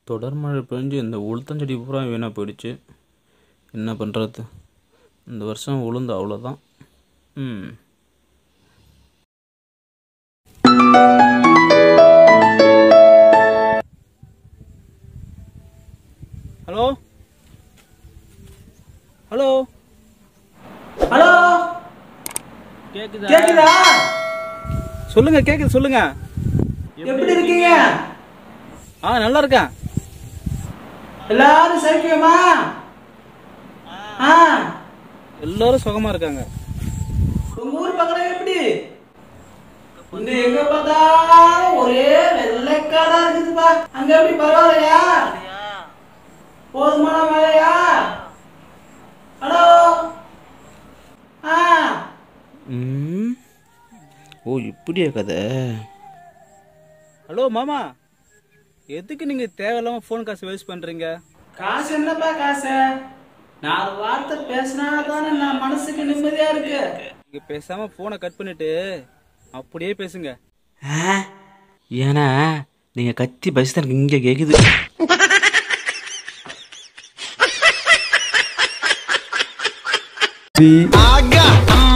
தொடர் மழை பெஞ்சு இந்த உளுத்தஞ்செடி பூரா வீணாக போயிடுச்சு என்ன பண்ணுறது இந்த வருஷம் உளுந்து அவ்வளோதான் ம் ஹலோ ஹலோ ஹலோ கேக்குதா கேக்குதா சொல்லுங்க கேக்குது சொல்லுங்க எப்படி இருக்கீங்க ஆ நல்லா இருக்கேன் எல்லாரும் சௌக்கியமா ஆ எல்லாரும் சுகமா இருக்காங்க உங்க ஊர் பக்கம் எப்படி இங்க எங்க பார்த்தாலும் ஒரே வெள்ளைக்காடா இருக்குதுப்பா அங்க எப்படி பரவாயில்லையா போதுமான மழையா ஹலோ ஆ ம் ஓ இப்படியா கதை ஹலோ மாமா எதுக்கு நீங்கள் தேவையில்லாமல் ஃபோன் காசு வேஸ்ட் பண்ணுறீங்க காசு என்னப்பா காசு நாலு வார்த்தை பேசினா தானே நான் மனசுக்கு நிம்மதியா இருக்கு நீங்கள் பேசாமல் ஃபோனை கட் பண்ணிட்டு அப்படியே பேசுங்க ஏன்னா நீங்கள் கத்தி பஸ் தான் எனக்கு இங்கே கேட்குது ஆகா